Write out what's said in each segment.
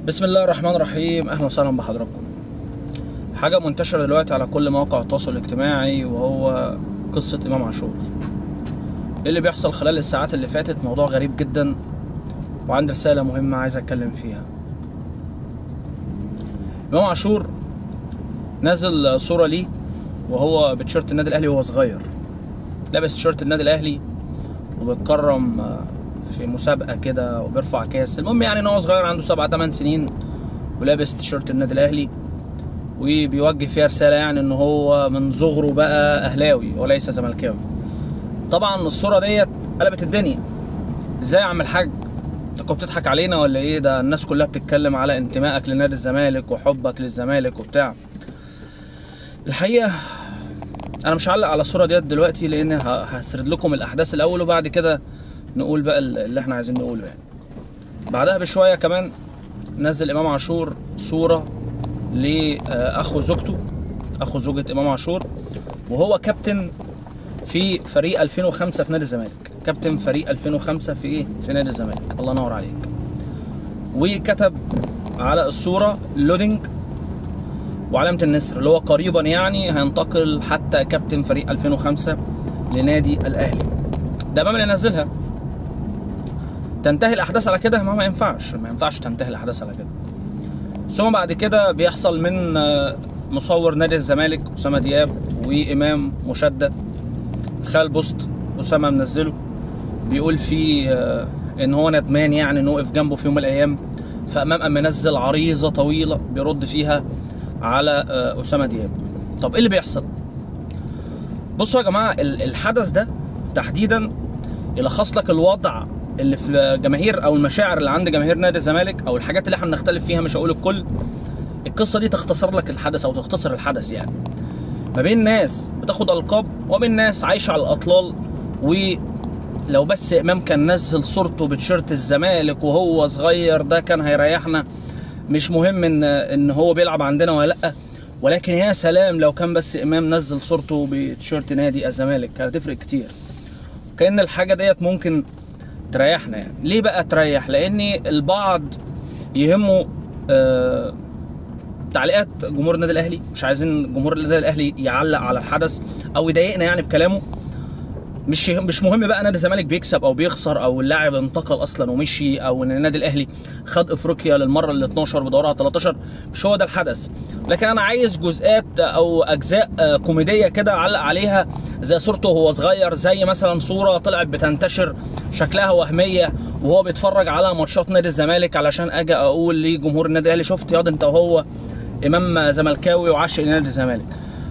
بسم الله الرحمن الرحيم اهلا وسهلا بحضراتكم حاجه منتشره دلوقتي على كل مواقع التواصل الاجتماعي وهو قصه امام عاشور ايه اللي بيحصل خلال الساعات اللي فاتت موضوع غريب جدا وعندي رساله مهمه عايز اتكلم فيها امام عاشور نزل صوره ليه وهو بتيشيرت النادي الاهلي وهو صغير لابس تيشيرت النادي الاهلي وبيتكرم في مسابقه كده وبيرفع كاس المهم يعني ان هو صغير عنده سبعة تمن سنين ولابس تيشيرت النادي الاهلي وبيوجه فيها رساله يعني ان هو من صغره بقى اهلاوي وليس زملكاوي طبعا الصوره ديت قلبت الدنيا ازاي يا عم الحاج انت كنت بتضحك علينا ولا ايه ده الناس كلها بتتكلم على انتمائك لنادي الزمالك وحبك للزمالك وبتاع الحقيقه انا مش هعلق على الصوره ديت دلوقتي لان هسرد لكم الاحداث الاول وبعد كده نقول بقى اللي احنا عايزين نقوله يعني بعدها بشويه كمان نزل امام عاشور صوره لاخو زوجته اخو زوجة امام عاشور وهو كابتن في فريق 2005 في نادي الزمالك كابتن فريق 2005 في ايه في نادي الزمالك الله ينور عليك وكتب على الصوره لودنج وعلامه النسر اللي هو قريبا يعني هينتقل حتى كابتن فريق 2005 لنادي الاهلي ده امام اللي نزلها تنتهي الاحداث على كده ما, ما ينفعش ما ينفعش تنتهي الاحداث على كده ثم بعد كده بيحصل من مصور نادي الزمالك اسامه دياب وامام مشدد خال بوست اسامه منزله بيقول فيه ان هو ندمان يعني انه وقف جنبه في يوم من الايام فامام قام منزل عريضه طويله بيرد فيها على اسامه دياب طب ايه اللي بيحصل بصوا يا جماعه الحدث ده تحديدا يلخص لك الوضع اللي في جماهير او المشاعر اللي عند جماهير نادي الزمالك او الحاجات اللي احنا بنختلف فيها مش هقول الكل القصه دي تختصر لك الحدث او تختصر الحدث يعني ما بين ناس بتاخد القاب وبين ناس عايشه على الاطلال ولو بس امام كان نزل صورته بتيشيرت الزمالك وهو صغير ده كان هيريحنا مش مهم ان ان هو بيلعب عندنا ولا لا ولكن يا سلام لو كان بس امام نزل صورته بتيشيرت نادي الزمالك كانت هتفرق كتير كان الحاجه ديت ممكن تريحنا يعني ليه بقى تريح لان البعض يهمه آه تعليقات جمهور النادي الاهلي مش عايزين جمهور النادي الاهلي يعلق على الحدث او يضايقنا يعني بكلامه مش مش مهم بقى نادي الزمالك بيكسب او بيخسر او اللاعب انتقل اصلا ومشي او ان النادي الاهلي خد افريقيا للمره ال 12 بدورها 13 مش هو ده الحدث لكن انا عايز جزئيات او اجزاء كوميديه كده اعلق عليها زي صورته وهو صغير زي مثلا صوره طلعت بتنتشر شكلها وهميه وهو بيتفرج على ماتشات نادي الزمالك علشان اجي اقول لجمهور النادي الاهلي شفت ياض انت وهو امام زملكاوي وعاشق نادي الزمالك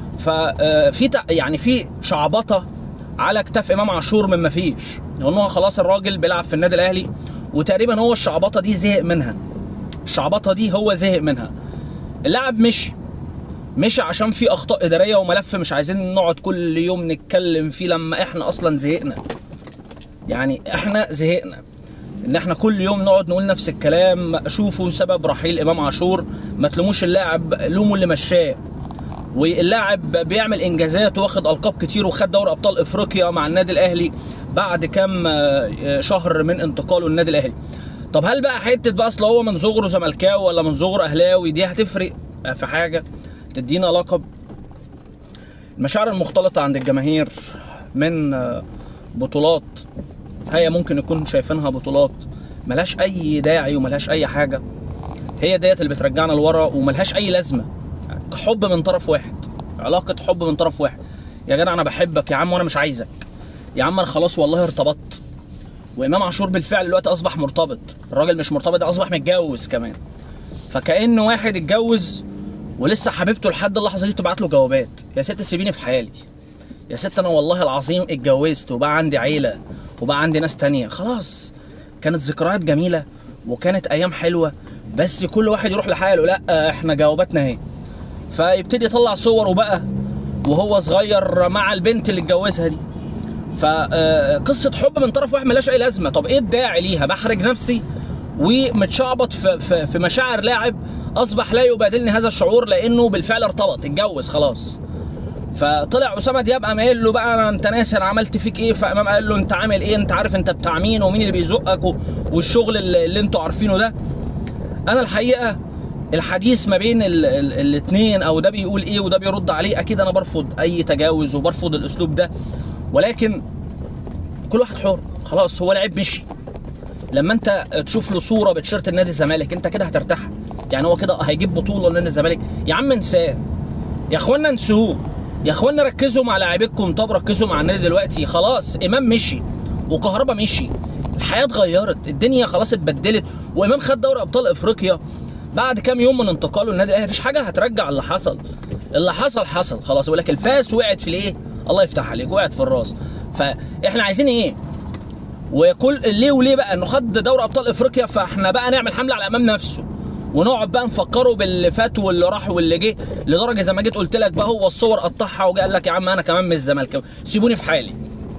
ففي يعني في شعبطه على كتاف امام عاشور من ما فيش لان هو خلاص الراجل بيلعب في النادي الاهلي وتقريبا هو الشعبطه دي زهق منها الشعبطه دي هو زهق منها اللاعب مشي مشي عشان في اخطاء اداريه وملف مش عايزين نقعد كل يوم نتكلم فيه لما احنا اصلا زهقنا يعني احنا زهقنا ان احنا كل يوم نقعد نقول نفس الكلام شوفوا سبب رحيل امام عاشور ما تلوموش اللاعب لوموا اللي مشاه واللاعب بيعمل انجازات واخد القاب كتير وخد دوري ابطال افريقيا مع النادي الاهلي بعد كام شهر من انتقاله للنادي الاهلي طب هل بقى حته بقى اصل هو من صغره زملكاوي ولا من صغره اهلاوي دي هتفرق في حاجه تدينا لقب المشاعر المختلطه عند الجماهير من بطولات هي ممكن يكون شايفينها بطولات ملهاش اي داعي وملهاش اي حاجه هي ديت اللي بترجعنا لورا وملهاش اي لازمه حب من طرف واحد علاقه حب من طرف واحد يا جدع انا بحبك يا عم وانا مش عايزك يا عم انا خلاص والله ارتبطت وامام عاشور بالفعل دلوقتي اصبح مرتبط الراجل مش مرتبط ده اصبح متجوز كمان فكأن واحد اتجوز ولسه حبيبته لحد اللحظه دي تبعت له جوابات يا ست سيبيني في حالي يا ست انا والله العظيم اتجوزت وبقى عندي عيله وبقى عندي ناس تانية خلاص كانت ذكريات جميله وكانت ايام حلوه بس كل واحد يروح لحاله لا احنا جواباتنا اهي فيبتدي يطلع صوره بقى وهو صغير مع البنت اللي اتجوزها دي فقصه حب من طرف واحد ملهاش اي لازمه طب ايه الداعي ليها بحرج نفسي ومتشعبط في, في, في مشاعر لاعب اصبح لا يبادلني هذا الشعور لانه بالفعل ارتبط اتجوز خلاص فطلع اسامه دياب قام قايل له بقى انت ناسي انا عملت فيك ايه فامام قال له انت عامل ايه انت عارف انت بتاع مين ومين اللي بيزقك والشغل اللي, اللي انتوا عارفينه ده انا الحقيقه الحديث ما بين ال- ال- الاثنين او ده بيقول ايه وده بيرد عليه اكيد انا برفض اي تجاوز وبرفض الاسلوب ده ولكن كل واحد حر خلاص هو لعيب مشي لما انت تشوف له صوره بتشيرت النادي الزمالك انت كده هترتاح يعني هو كده هيجيب بطوله لنادي الزمالك يا عم انساه يا اخوانا انسوه يا اخوانا ركزوا مع لاعبكم طب ركزوا مع النادي دلوقتي خلاص امام مشي وكهربا مشي الحياه اتغيرت الدنيا خلاص اتبدلت وامام خد دوري ابطال افريقيا بعد كام يوم من انتقاله للنادي الاهلي مفيش حاجه هترجع اللي حصل اللي حصل حصل خلاص يقول لك الفاس وقعت في الايه الله يفتح عليك وقعت في الراس فاحنا عايزين ايه وكل ليه وليه بقى انه خد دوري ابطال افريقيا فاحنا بقى نعمل حمله على امام نفسه ونقعد بقى نفكره باللي فات واللي راح واللي جه لدرجه زي ما جيت قلت لك بقى هو الصور قطعها وجا قال لك يا عم انا كمان من الزمالك سيبوني في حالي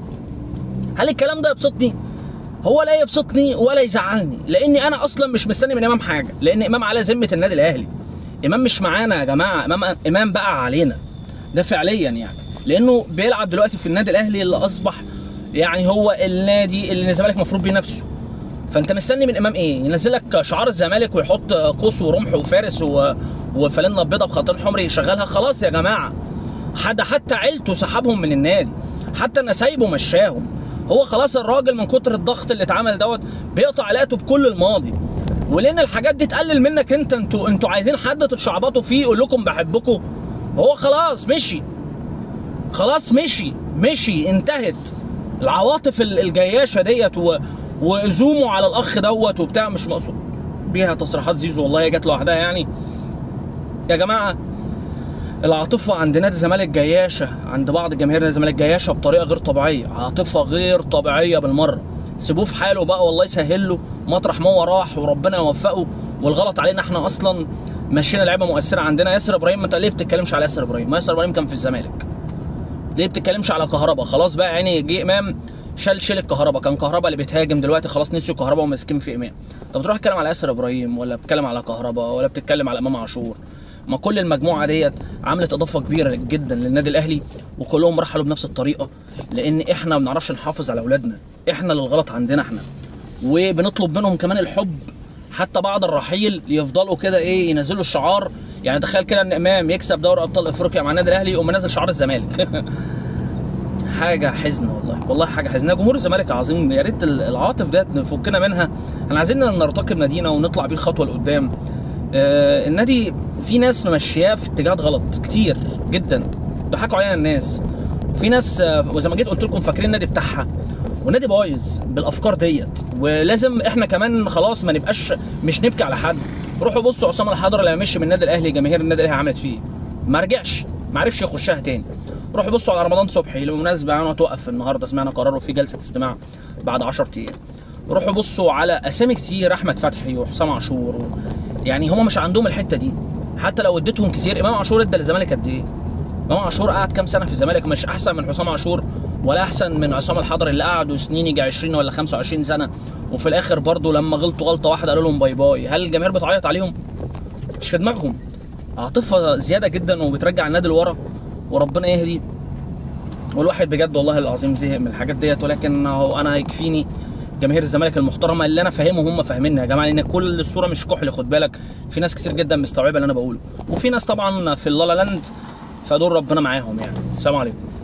هل الكلام ده يبسطني هو لا يبسطني ولا يزعلني لاني انا اصلا مش مستني من امام حاجه لان امام على ذمه النادي الاهلي امام مش معانا يا جماعه امام امام بقى علينا ده فعليا يعني لانه بيلعب دلوقتي في النادي الاهلي اللي اصبح يعني هو النادي اللي الزمالك المفروض بينافسه فانت مستني من امام ايه ينزل لك شعار الزمالك ويحط قوس ورمح وفارس و... وفانلة بيضه بخطين حمر يشغلها خلاص يا جماعه حد حتى عيلته سحبهم من النادي حتى نسايبه مشاهم هو خلاص الراجل من كتر الضغط اللي اتعمل دوت بيقطع علاقته بكل الماضي ولان الحاجات دي تقلل منك انت انتوا انتوا عايزين حد تتشعبطوا فيه يقول لكم بحبكم هو خلاص مشي خلاص مشي مشي انتهت العواطف ال- الجياشه ديت و... وزومه على الاخ دوت وبتاع مش مقصود بيها تصريحات زيزو والله هي جت لوحدها يعني يا جماعه العاطفه عند نادي الزمالك جياشه عند بعض جماهير نادي الزمالك جياشه بطريقه غير طبيعيه عاطفه غير طبيعيه بالمره سيبوه في حاله بقى والله يسهل له مطرح ما هو راح وربنا يوفقه والغلط علينا احنا اصلا مشينا لعيبه مؤثره عندنا ياسر ابراهيم ما انت ليه بتتكلمش على ياسر ابراهيم ما ياسر ابراهيم كان في الزمالك ليه بتتكلمش على كهربا خلاص بقى يعني جه امام شال شيل الكهربا كان كهربا اللي بيتهاجم دلوقتي خلاص نسيوا كهربا وماسكين في امام طب تروح تتكلم على ياسر ابراهيم ولا بتتكلم على كهربا ولا بتتكلم على امام عاشور ما كل المجموعه ديت عملت اضافه كبيره جدا للنادي الاهلي وكلهم رحلوا بنفس الطريقه لان احنا ما بنعرفش نحافظ على اولادنا احنا اللي الغلط عندنا احنا وبنطلب منهم كمان الحب حتى بعد الرحيل يفضلوا كده ايه ينزلوا الشعار يعني تخيل كده ان امام يكسب دوري ابطال افريقيا مع النادي الاهلي يقوم منزل شعار الزمالك حاجه حزن والله والله حاجه حزنه جمهور الزمالك عظيم يا ريت العواطف ديت نفكنا منها احنا عايزين نرتقي بنادينا ونطلع بيه الخطوه لقدام آه النادي في ناس ممشياه في اتجاهات غلط كتير جدا ضحكوا علينا الناس في ناس آه وزي ما جيت قلت لكم فاكرين النادي بتاعها والنادي بايظ بالافكار ديت ولازم احنا كمان خلاص ما نبقاش مش نبكي على حد روحوا بصوا عصام الحضره لما مشي من النادي الاهلي جماهير النادي الاهلي عملت فيه إيه. ما رجعش ما عرفش يخشها تاني روحوا بصوا على رمضان صبحي بالمناسبه انا توقف النهارده سمعنا قرروا في جلسه استماع بعد 10 ايام روحوا بصوا على اسامي كتير احمد فتحي وحسام عاشور و... يعني هم مش عندهم الحته دي حتى لو اديتهم كتير امام عاشور ادى للزمالك قد ايه امام عاشور قعد كام سنه في الزمالك مش احسن من حسام عاشور ولا احسن من عصام الحضري اللي قعدوا سنين يجي 20 ولا 25 سنه وفي الاخر برضه لما غلطوا غلطه واحده قالوا لهم باي باي هل الجماهير بتعيط عليهم مش في دماغهم عاطفه زياده جدا وبترجع النادي لورا وربنا يهدي والواحد بجد والله العظيم زهق من الحاجات ديت ولكن هو انا يكفيني جماهير الزمالك المحترمه اللي انا فاهمهم هم فاهميني يا جماعه لان كل الصوره مش كحل خد بالك في ناس كتير جدا مستوعبه اللي انا بقوله وفي ناس طبعا في اللالا لاند فدول ربنا معاهم يعني السلام عليكم